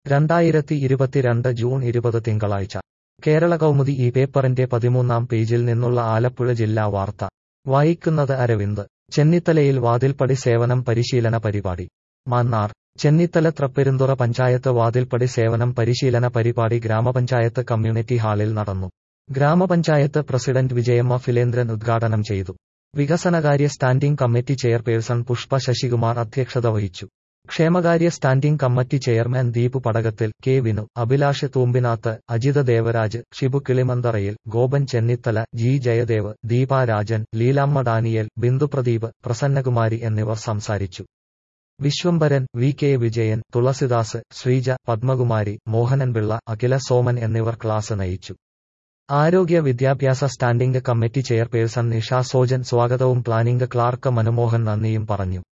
രണ്ടായിരത്തി ഇരുപത്തിരണ്ട് ജൂൺ ഇരുപത് തിങ്കളാഴ്ച കേരള കൗമുദി ഈ പേപ്പറിന്റെ പതിമൂന്നാം പേജിൽ നിന്നുള്ള ആലപ്പുഴ ജില്ലാ വാർത്ത വായിക്കുന്നത് അരവിന്ദ് ചെന്നിത്തലയിൽ വാതിൽപ്പടി സേവനം പരിശീലന പരിപാടി മന്നാർ ചെന്നിത്തല തൃപ്പെരുന്തുറ പഞ്ചായത്ത് വാതിൽപ്പടി സേവനം പരിശീലന പരിപാടി ഗ്രാമപഞ്ചായത്ത് കമ്മ്യൂണിറ്റി ഹാളിൽ നടന്നു ഗ്രാമപഞ്ചായത്ത് പ്രസിഡന്റ് വിജയമ്മ ഫിലേന്ദ്രൻ ഉദ്ഘാടനം ചെയ്തു വികസനകാര്യ standing committee chairperson Pushpa Sasikumar അധ്യക്ഷത വഹിച്ചു ക്ഷേമകാര്യ standing committee chairman Deep Padakathil K Vinu Abhilash Thoombinath Ajitha Devaraj Shibu Kilimantharayil Gopan Chennithala G Jayadev Deepa Rajan Leelamma Daniel Bindu Pradeep Prasannakumari എന്നിവർ സംസാരിച്ചു വിശ്വംഭരൻ വി കെ വിജയൻ തുളസിദാസ് ശ്രീജ പത്മകുമാരി മോഹനൻപിള്ള അഖില സോമൻ എന്നിവർ ക്ലാസ് നയിച്ചു ആരോഗ്യ വിദ്യാഭ്യാസ standing committee chairperson Nisha Sojan സ്വാഗതവും പ്ലാനിംഗ് ക്ലാർക്ക് മനമോഹൻ നന്ദിയും പറഞ്ഞു